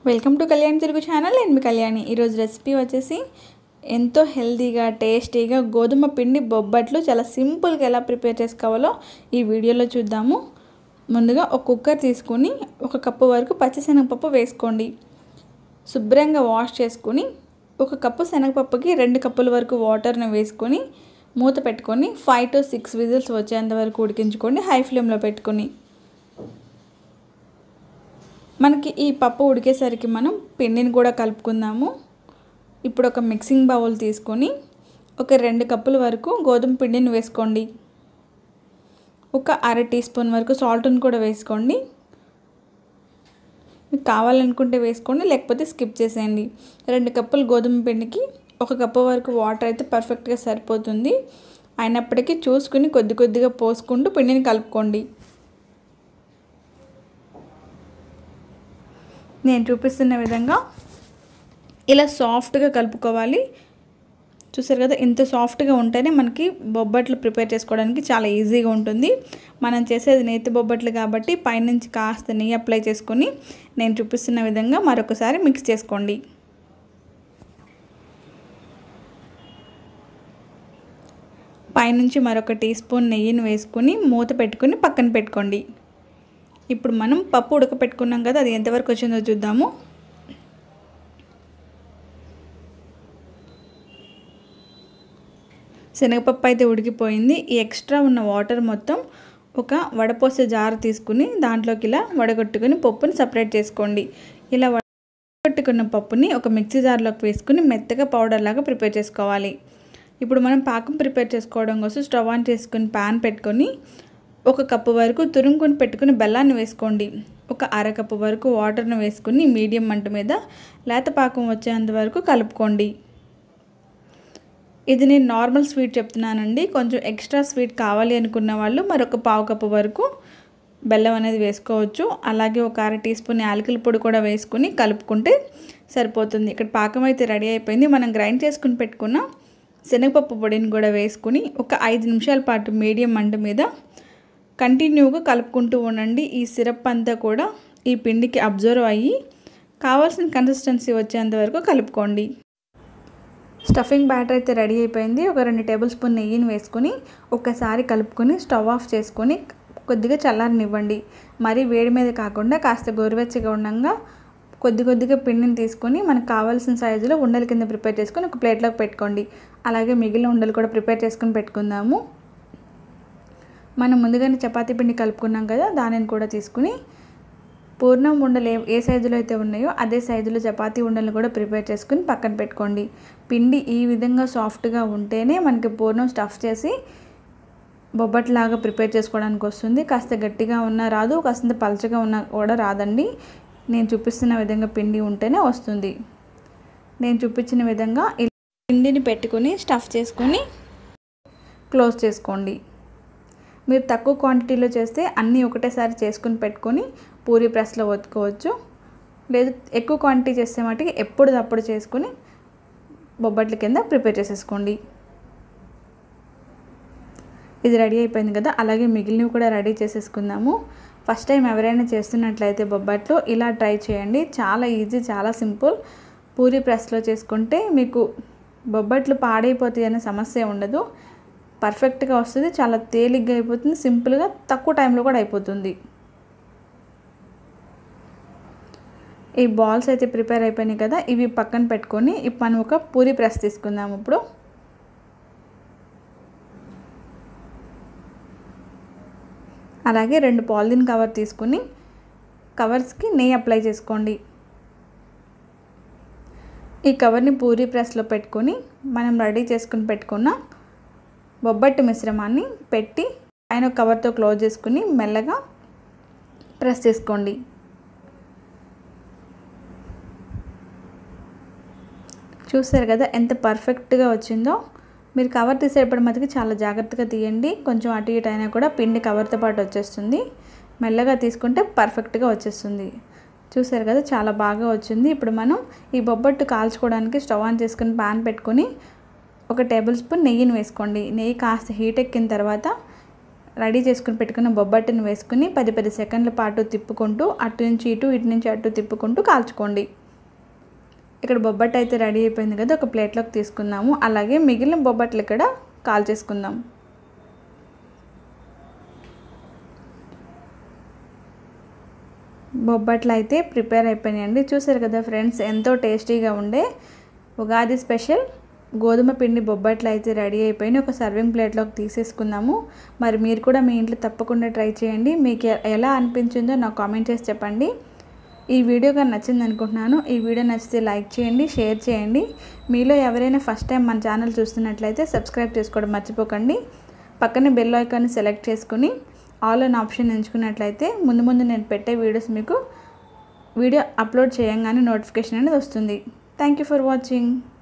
welcome to Kalyan Telugu channel నేను మీ కళ్యాణి ఈరోజు రెసిపీ వచ్చేసి ఎంతో హెల్తీగా టేస్టీగా గోధుమ పిండి బొబ్బట్లు చాలా సింపుల్గా ఎలా ప్రిపేర్ చేసుకోవాలో ఈ వీడియోలో చూద్దాము ముందుగా ఒక కుక్కర్ తీసుకొని ఒక కప్పు వరకు పచ్చిశనగపప్పు వేసుకోండి శుభ్రంగా వాష్ చేసుకొని ఒక కప్పు శనగపప్పుకి రెండు కప్పుల వరకు వాటర్ని వేసుకొని మూత పెట్టుకొని ఫైవ్ టు సిక్స్ విజిల్స్ వచ్చేంత వరకు ఉడికించుకోండి హై ఫ్లేమ్లో పెట్టుకొని మనకి ఈ పప్పు ఉడికేసరికి మనం పిండిని కూడా కలుపుకుందాము ఇప్పుడు ఒక మిక్సింగ్ బౌల్ తీసుకొని ఒక రెండు కప్పుల వరకు గోధుమ పిండిని వేసుకోండి ఒక అర టీ స్పూన్ వరకు సాల్ట్ని కూడా వేసుకోండి మీకు కావాలనుకుంటే వేసుకోండి లేకపోతే స్కిప్ చేసేయండి రెండు కప్పులు గోధుమ పిండికి ఒక కప్పు వరకు వాటర్ అయితే పర్ఫెక్ట్గా సరిపోతుంది అయినప్పటికీ చూసుకుని కొద్ది కొద్దిగా పోసుకుంటూ పిండిని కలుపుకోండి నేను చూపిస్తున్న విధంగా ఇలా సాఫ్ట్గా కలుపుకోవాలి చూసారు కదా ఇంత సాఫ్ట్గా ఉంటేనే మనకి బొబ్బట్లు ప్రిపేర్ చేసుకోవడానికి చాలా ఈజీగా ఉంటుంది మనం చేసేది నేతి బొబ్బట్లు కాబట్టి పైనుంచి కాస్త నెయ్యి అప్లై చేసుకొని నేను చూపిస్తున్న విధంగా మరొకసారి మిక్స్ చేసుకోండి పైనుంచి మరొక టీ స్పూన్ నెయ్యిని వేసుకొని మూత పెట్టుకొని పక్కన పెట్టుకోండి ఇప్పుడు మనం పప్పు ఉడకపెట్టుకున్నాం కదా అది ఎంతవరకు వచ్చిందో చూద్దాము శనగపప్పు అయితే ఉడికిపోయింది ఈ ఎక్స్ట్రా ఉన్న వాటర్ మొత్తం ఒక వడపోసే జారు తీసుకుని దాంట్లోకి ఇలా వడగొట్టుకుని పప్పుని సపరేట్ చేసుకోండి ఇలా వడగొట్టుకున్న పప్పుని ఒక మిక్సీ జార్లోకి వేసుకుని మెత్తగా పౌడర్ లాగా ప్రిపేర్ చేసుకోవాలి ఇప్పుడు మనం పాకం ప్రిపేర్ చేసుకోవడం కోసం స్టవ్ ఆన్ చేసుకుని ప్యాన్ పెట్టుకొని ఒక కప్పు వరకు తురుముకొని పెట్టుకుని బెల్లాన్ని వేసుకోండి ఒక అరకప్పు వరకు వాటర్ని వేసుకుని మీడియం మంట మీద లేత పాకం వచ్చేంత వరకు కలుపుకోండి ఇది నేను నార్మల్ స్వీట్ చెప్తున్నానండి కొంచెం ఎక్స్ట్రా స్వీట్ కావాలి అనుకున్న వాళ్ళు మరొక పావు కప్పు వరకు బెల్లం అనేది వేసుకోవచ్చు అలాగే ఒక అర టీ స్పూన్ యాలకుల పొడి కూడా వేసుకుని కలుపుకుంటే సరిపోతుంది ఇక్కడ పాకం అయితే రెడీ అయిపోయింది మనం గ్రైండ్ చేసుకుని పెట్టుకున్న శనగపప్పు పొడిని కూడా వేసుకుని ఒక ఐదు నిమిషాల పాటు మీడియం మంట మీద కంటిన్యూగా కలుపుకుంటూ ఉండండి ఈ సిరప్ అంతా కూడా ఈ పిండికి అబ్జర్వ్ అయ్యి కావాల్సిన కన్సిస్టెన్సీ వచ్చేంత వరకు కలుపుకోండి స్టఫింగ్ బ్యాటర్ అయితే రెడీ అయిపోయింది ఒక రెండు టేబుల్ స్పూన్ నెయ్యిని వేసుకొని ఒకసారి కలుపుకొని స్టవ్ ఆఫ్ చేసుకొని కొద్దిగా చల్లారనివ్వండి మరీ వేడి మీద కాకుండా కాస్త గోరువెచ్చగా ఉండగా కొద్ది కొద్దిగా పిండిని తీసుకొని మనకు కావాల్సిన సైజులో ఉండల కింద ప్రిపేర్ చేసుకొని ఒక ప్లేట్లోకి పెట్టుకోండి అలాగే మిగిలిన ఉండలు కూడా ప్రిపేర్ చేసుకొని పెట్టుకుందాము మనం ముందుగానే చపాతీ పిండి కలుపుకున్నాం కదా దానిని కూడా తీసుకుని పూర్ణం ఉండలు ఏ ఏ సైజులో అయితే ఉన్నాయో అదే సైజులో చపాతీ ఉండలు కూడా ప్రిపేర్ చేసుకుని పక్కన పెట్టుకోండి పిండి ఈ విధంగా సాఫ్ట్గా ఉంటేనే మనకి పూర్ణం స్టఫ్ చేసి బొబ్బట్లాగా ప్రిపేర్ చేసుకోవడానికి వస్తుంది కాస్త గట్టిగా ఉన్నా రాదు కాస్త పలచగా ఉన్నా కూడా రాదండి నేను చూపిస్తున్న విధంగా పిండి ఉంటేనే వస్తుంది నేను చూపించిన విధంగా పిండిని పెట్టుకొని స్టఫ్ చేసుకొని క్లోజ్ చేసుకోండి మీరు తక్కువ క్వాంటిటీలో చేస్తే అన్నీ ఒకటేసారి చేసుకుని పెట్టుకొని పూరి ప్రెస్లో ఒత్తుకోవచ్చు లేదు ఎక్కువ క్వాంటిటీ చేస్తే మటుకి ఎప్పుడు తప్పుడు చేసుకుని బొబ్బట్ల కింద ప్రిపేర్ చేసేసుకోండి ఇది రెడీ అయిపోయింది కదా అలాగే మిగిలినవి కూడా రెడీ చేసేసుకుందాము ఫస్ట్ టైం ఎవరైనా చేస్తున్నట్లయితే బొబ్బట్లు ఇలా ట్రై చేయండి చాలా ఈజీ చాలా సింపుల్ పూరి ప్రెస్లో చేసుకుంటే మీకు బొబ్బట్లు పాడైపోతాయి అనే సమస్య ఉండదు పర్ఫెక్ట్గా వస్తుంది చాలా తేలిగ్గా అయిపోతుంది సింపుల్గా తక్కువ టైంలో కూడా అయిపోతుంది ఈ బాల్స్ అయితే ప్రిపేర్ అయిపోయినాయి కదా ఇవి పక్కన పెట్టుకొని ఇప్పుడు మనం ఒక పూరి ప్రెస్ తీసుకుందాం ఇప్పుడు అలాగే రెండు పాలిథిన్ కవర్ తీసుకుని కవర్స్కి నెయ్యి అప్లై చేసుకోండి ఈ కవర్ని పూరి ప్రెస్లో పెట్టుకొని మనం రెడీ చేసుకుని పెట్టుకున్న బొబ్బట్టు మిశ్రమాన్ని పెట్టి పైన కవర్తో క్లోజ్ చేసుకుని మెల్లగా ప్రెస్ చేసుకోండి చూసారు కదా ఎంత పర్ఫెక్ట్గా వచ్చిందో మీరు కవర్ తీసేటప్పుడు మటుకు చాలా జాగ్రత్తగా తీయండి కొంచెం అటు ఇటు అయినా కూడా పిండి కవర్తో పాటు వచ్చేస్తుంది మెల్లగా తీసుకుంటే పర్ఫెక్ట్గా వచ్చేస్తుంది చూసారు కదా చాలా బాగా వచ్చింది ఇప్పుడు మనం ఈ బొబ్బట్టు కాల్చుకోవడానికి స్టవ్ ఆన్ చేసుకుని పాన్ పెట్టుకొని ఒక టేబుల్ స్పూన్ నెయ్యిని వేసుకోండి నెయ్యి కాస్త హీట్ ఎక్కిన తర్వాత రెడీ చేసుకుని పెట్టుకున్న బొబ్బట్టుని వేసుకుని పది పది సెకండ్ల పాటు తిప్పుకుంటూ అటు నుంచి ఇటు ఇటు నుంచి అటు తిప్పుకుంటూ కాల్చుకోండి ఇక్కడ బొబ్బట్టు అయితే రెడీ అయిపోయింది కదా ఒక ప్లేట్లోకి తీసుకుందాము అలాగే మిగిలిన బొబ్బట్లు ఇక్కడ కాల్ చేసుకుందాం బొబ్బట్లు అయితే ప్రిపేర్ అయిపోయినాయండి చూసారు కదా ఫ్రెండ్స్ ఎంతో టేస్టీగా ఉండే ఉగాది స్పెషల్ గోధుమ పిండి బొబ్బట్లు అయితే రెడీ అయిపోయినాయి ఒక సర్వింగ్ ప్లేట్లోకి తీసేసుకుందాము మరి మీరు కూడా మీ ఇంట్లో తప్పకుండా ట్రై చేయండి మీకు ఎలా అనిపించిందో నాకు కామెంట్ చేసి చెప్పండి ఈ వీడియో కానీ నచ్చింది అనుకుంటున్నాను ఈ వీడియో నచ్చితే లైక్ చేయండి షేర్ చేయండి మీలో ఎవరైనా ఫస్ట్ టైం మన ఛానల్ చూస్తున్నట్లయితే సబ్స్క్రైబ్ చేసుకోవడం మర్చిపోకండి పక్కనే బెల్ ఐకాన్ని సెలెక్ట్ చేసుకుని ఆల్ అన్ ఆప్షన్ ఎంచుకున్నట్లయితే ముందు ముందు నేను పెట్టే వీడియోస్ మీకు వీడియో అప్లోడ్ చేయంగానే నోటిఫికేషన్ అనేది వస్తుంది థ్యాంక్ యూ ఫర్ వాచింగ్